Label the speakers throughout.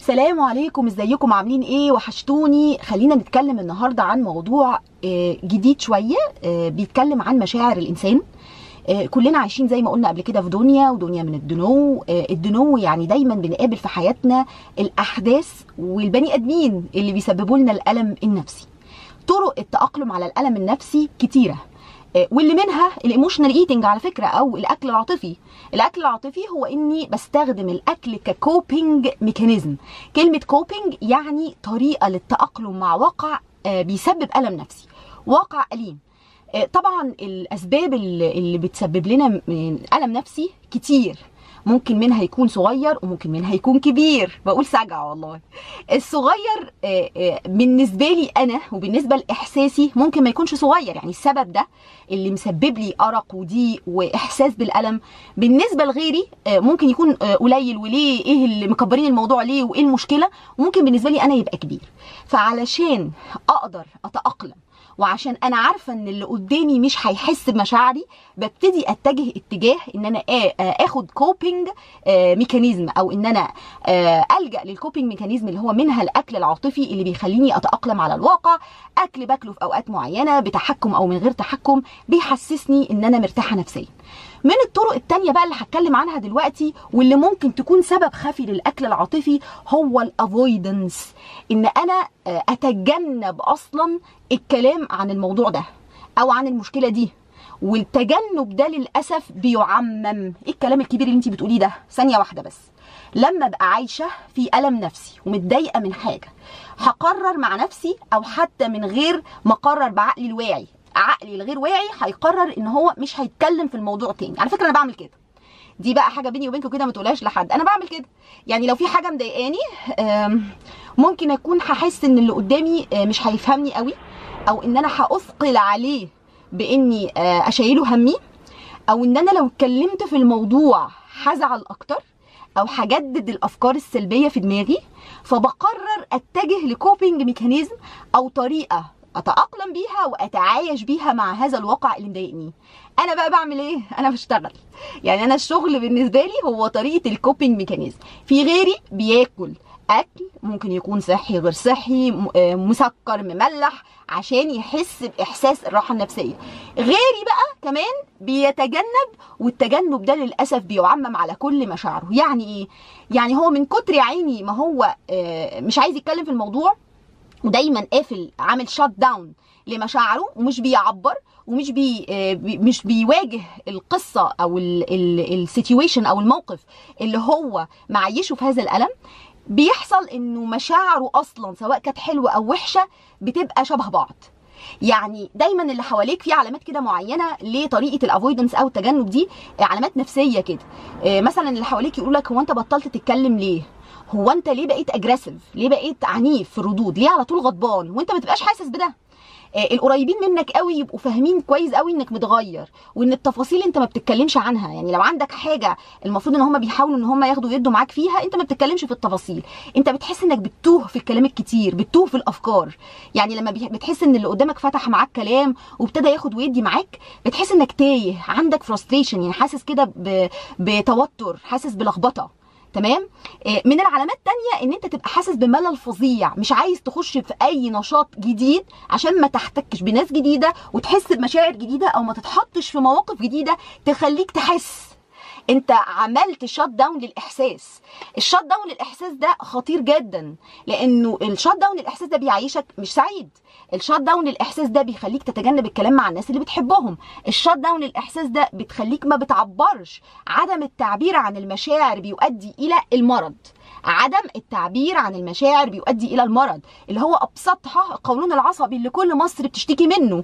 Speaker 1: سلام عليكم ازيكم عاملين ايه وحشتوني خلينا نتكلم النهارده عن موضوع آه، جديد شويه آه، بيتكلم عن مشاعر الانسان آه، كلنا عايشين زي ما قلنا قبل كده في دنيا ودنيا من الدنو آه، الدنو يعني دايما بنقابل في حياتنا الاحداث والبني ادمين اللي بيسببوا لنا الالم النفسي طرق التاقلم على الالم النفسي كتيره آه، واللي منها الايموشنال ايتنج على فكره او الاكل العاطفي الاكل العاطفي هو اني بستخدم الاكل ككوبينج ميكانيزم كلمه كوبينج يعني طريقه للتاقلم مع واقع آه، بيسبب الم نفسي واقع اليم آه، طبعا الاسباب اللي اللي بتسبب لنا من الم نفسي كتير ممكن منها يكون صغير وممكن منها يكون كبير بقول سجع والله الصغير آه، آه، بالنسبه لي انا وبالنسبه لاحساسي ممكن ما يكونش صغير يعني السبب ده اللي مسبب لي ارق وضيق واحساس بالالم بالنسبه لغيري آه، ممكن يكون آه، قليل وليه ايه اللي مكبرين الموضوع ليه وايه المشكله وممكن بالنسبه لي انا يبقى كبير فعلشان اقدر اتاقلم وعشان انا عارفه ان اللي قدامي مش هيحس بمشاعري ببتدي اتجه اتجاه ان انا آ- آ- اخد كوبينج ميكانيزم او ان انا آه، الجا للكوبينج ميكانيزم اللي هو منها الاكل العاطفي اللي بيخليني اتاقلم على الواقع اكل باكله في اوقات معينه بتحكم او من غير تحكم بيحسسني ان انا مرتاحه نفسيا من الطرق التانية بقى اللي هتكلم عنها دلوقتي واللي ممكن تكون سبب خفي للاكل العاطفي هو الافويدنس ان انا آه، اتجنب اصلا الكلام عن الموضوع ده او عن المشكله دي والتجنب ده للاسف بيعمم ايه الكلام الكبير اللي انت بتقوليه ده ثانيه واحده بس لما ابقى عايشه في الم نفسي ومتضايقه من حاجه هقرر مع نفسي او حتى من غير ما اقرر بعقلي الواعي عقلي الغير واعي هيقرر ان هو مش هيتكلم في الموضوع تاني على فكره انا بعمل كده دي بقى حاجه بيني وبينكم كده ما تقولهاش لحد انا بعمل كده يعني لو في حاجه مضايقاني آم، ممكن اكون هحس ان اللي قدامي آه، مش هيفهمني قوي او ان انا هاثقل عليه باني آه، اشيله همي او ان انا لو اتكلمت في الموضوع هزعل اكتر او هجدد الافكار السلبيه في دماغي فبقرر اتجه لكوبينج ميكانيزم او طريقه اتاقلم بيها واتعايش بيها مع هذا الواقع اللي مضايقني انا بقى بعمل ايه انا بشتغل يعني انا الشغل بالنسبه لي هو طريقه الكوبينج ميكانيزم في غيري بياكل اكل ممكن يكون صحي غير صحي م- آه، مسكر مملح عشان يحس باحساس الراحه النفسيه غيري بقى كمان بيتجنب والتجنب ده للاسف بيعمم على كل مشاعره يعني ايه يعني هو من كتر يا عيني ما هو آه، مش عايز يتكلم في الموضوع ودايما قافل عامل شات داون لمشاعره ومش بيعبر ومش بي آه، بي- مش بيواجه القصه او السيتويشن او الموقف اللي هو معيشه في هذا الالم بيحصل انه مشاعره اصلا سواء كانت حلوه او وحشه بتبقى شبه بعض يعني دايما اللي حواليك في علامات كده معينه لطريقه الافويدنس او التجنب دي آه، علامات نفسيه كده آه، مثلا اللي حواليك يقول لك هو انت بطلت تتكلم ليه هو انت ليه بقيت اجريسيف ليه بقيت عنيف في الردود ليه على طول غضبان وانت ما تبقاش حاسس بده آه، القريبين منك قوي يبقوا فاهمين كويس قوي انك متغير وان التفاصيل انت ما بتتكلمش عنها يعني لو عندك حاجه المفروض ان هم بيحاولوا ان هم ياخدوا يدوا معاك فيها انت ما بتتكلمش في التفاصيل انت بتحس انك بتتوه في الكلام الكتير بتتوه في الافكار يعني لما بيح- بتحس ان اللي قدامك فتح معاك كلام وابتدى ياخد ويدي معاك بتحس انك تايه عندك فرستريشن يعني حاسس كده ب- بتوتر حاسس بلخبطه تمام آه، من العلامات التانية ان انت تبقى حاسس بملل فظيع مش عايز تخش في اي نشاط جديد عشان ما تحتكش بناس جديدة وتحس بمشاعر جديدة او ما تتحطش في مواقف جديدة تخليك تحس انت عملت شات داون للاحساس الشات داون للاحساس ده خطير جدا لانه الشات داون للاحساس ده بيعيشك مش سعيد الشات داون للاحساس ده بيخليك تتجنب الكلام مع الناس اللي بتحبهم الشات داون للاحساس ده بتخليك ما بتعبرش عدم التعبير عن المشاعر بيؤدي الى المرض عدم التعبير عن المشاعر بيؤدي الى المرض اللي هو ابسطها القولون العصبي اللي كل مصر بتشتكي منه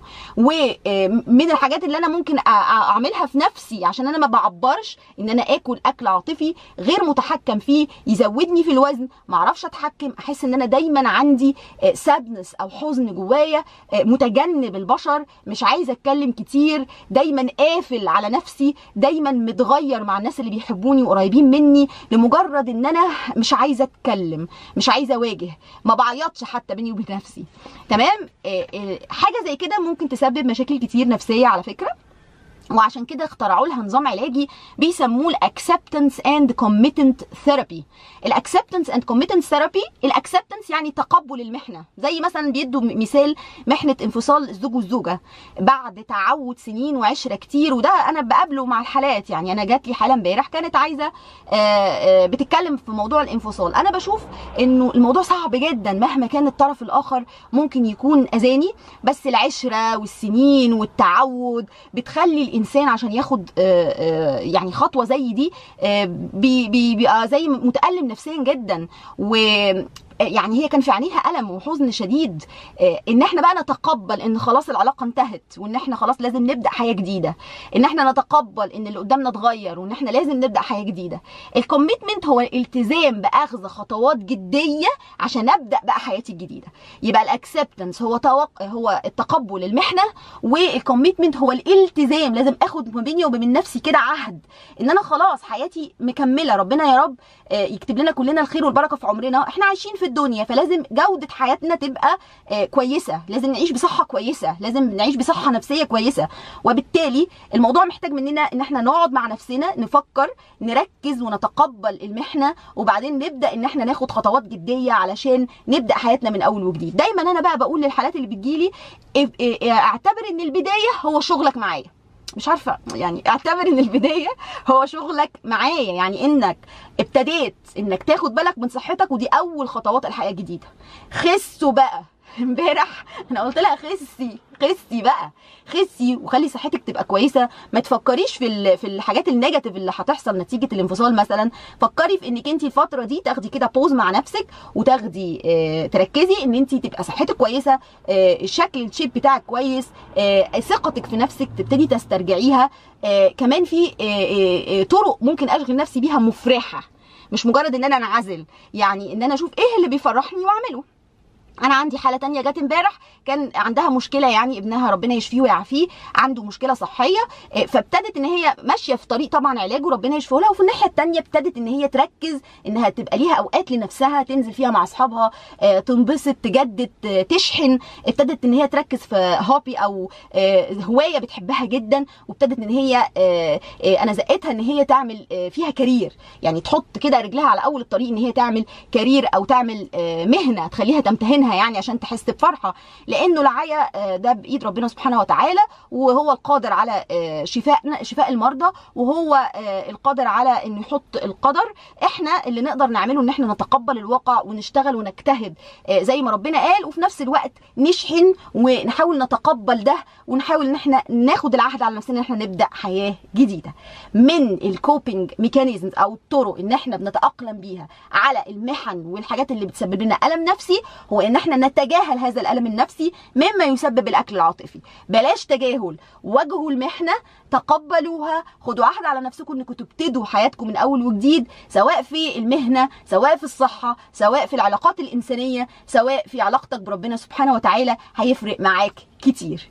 Speaker 1: ومن الحاجات اللي انا ممكن أ- أ- اعملها في نفسي عشان انا ما بعبرش ان انا اكل اكل عاطفي غير متحكم فيه يزودني في الوزن ما اعرفش اتحكم احس ان انا دايما عندي سادنس او حزن جوايا آه، متجنب البشر مش عايزه اتكلم كتير دايما قافل على نفسي دايما متغير مع الناس اللي بيحبوني وقريبين مني لمجرد ان انا مش عايزه اتكلم مش عايزه اواجه ما بعيطش حتى بيني وبين نفسي تمام آه، آه، حاجه زي كده ممكن تسبب مشاكل كتير نفسيه على فكره وعشان كده اخترعوا لها نظام علاجي بيسموه الاكسبتنس اند كوميتنت ثيرابي الاكسبتنس اند كوميتنت ثيرابي الاكسبتنس يعني تقبل المحنه زي مثلا بيدوا مثال محنه انفصال الزوج والزوجه بعد تعود سنين وعشره كتير وده انا بقابله مع الحالات يعني انا جات لي حاله امبارح كانت عايزه بتتكلم في موضوع الانفصال انا بشوف انه الموضوع صعب جدا مهما كان الطرف الاخر ممكن يكون اذاني بس العشره والسنين والتعود بتخلي الانسان عشان ياخد يعني خطوه زي دي بيبقى زي متالم نفسيا جدا و يعني هي كان في عينيها الم وحزن شديد ان احنا بقى نتقبل ان خلاص العلاقه انتهت وان احنا خلاص لازم نبدا حياه جديده ان احنا نتقبل ان اللي قدامنا اتغير وان احنا لازم نبدا حياه جديده الكوميتمنت هو الالتزام باخذ خطوات جديه عشان ابدا بقى حياتي الجديده يبقى الاكسبتنس هو توق... هو التقبل المحنه والكوميتمنت هو الالتزام لازم اخد ما بيني وبين نفسي كده عهد ان انا خلاص حياتي مكمله ربنا يا رب يكتب لنا كلنا الخير والبركه في عمرنا احنا عايشين في الدنيا فلازم جودة حياتنا تبقى آه كويسة لازم نعيش بصحة كويسة لازم نعيش بصحة نفسية كويسة وبالتالي الموضوع محتاج مننا ان احنا نقعد مع نفسنا نفكر نركز ونتقبل المحنة وبعدين نبدأ ان احنا ناخد خطوات جدية علشان نبدأ حياتنا من اول وجديد دايما انا بقى بقول للحالات اللي بتجيلي اعتبر ان البداية هو شغلك معايا مش عارفه يعني اعتبر ان البدايه هو شغلك معايا يعني انك ابتديت انك تاخد بالك من صحتك ودي اول خطوات الحياه الجديده خسوا بقى امبارح انا قلت لها خسي خسي بقى خسي وخلي صحتك تبقى كويسه ما تفكريش في في الحاجات النيجاتيف اللي هتحصل نتيجه الانفصال مثلا فكري في انك انت الفتره دي تاخدي كده بوز مع نفسك وتاخدي اه تركزي ان انت تبقى صحتك كويسه اه الشكل الشيب بتاعك كويس اه ثقتك في نفسك تبتدي تسترجعيها اه كمان في اه اه طرق ممكن اشغل نفسي بيها مفرحه مش مجرد ان انا انعزل يعني ان انا اشوف ايه اللي بيفرحني واعمله انا عندي حاله تانية جت امبارح كان عندها مشكله يعني ابنها ربنا يشفيه ويعافيه عنده مشكله صحيه فابتدت ان هي ماشيه في طريق طبعا علاج وربنا يشفيه لها وفي الناحيه التانية ابتدت ان هي تركز انها تبقى ليها اوقات لنفسها تنزل فيها مع اصحابها تنبسط تجدد تشحن ابتدت ان هي تركز في هوبي او هوايه بتحبها جدا وابتدت ان هي انا زقتها ان هي تعمل فيها كارير يعني تحط كده رجلها على اول الطريق ان هي تعمل كارير او تعمل مهنه تخليها تمتهن منها يعني عشان تحس بفرحه لانه العيا ده بايد ربنا سبحانه وتعالى وهو القادر على شفاء شفاء المرضى وهو القادر على انه يحط القدر احنا اللي نقدر نعمله ان احنا نتقبل الواقع ونشتغل ونجتهد زي ما ربنا قال وفي نفس الوقت نشحن ونحاول نتقبل ده ونحاول ان احنا ناخد العهد على نفسنا ان احنا نبدا حياه جديده من الكوبينج ميكانيزمز او الطرق ان احنا بنتاقلم بيها على المحن والحاجات اللي بتسبب لنا الم نفسي هو ان احنا نتجاهل هذا الالم النفسي مما يسبب الاكل العاطفي بلاش تجاهل واجهوا المحنه تقبلوها خدوا عهد على نفسكم انكم تبتدوا حياتكم من اول وجديد سواء في المهنه سواء في الصحه سواء في العلاقات الانسانيه سواء في علاقتك بربنا سبحانه وتعالى هيفرق معاك كتير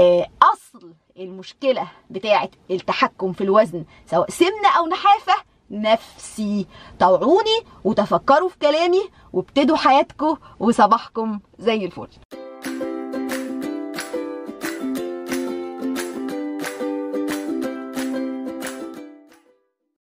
Speaker 1: اصل المشكله بتاعه التحكم في الوزن سواء سمنه او نحافه نفسي طوعوني وتفكروا في كلامي وابتدوا حياتكم وصباحكم زي الفل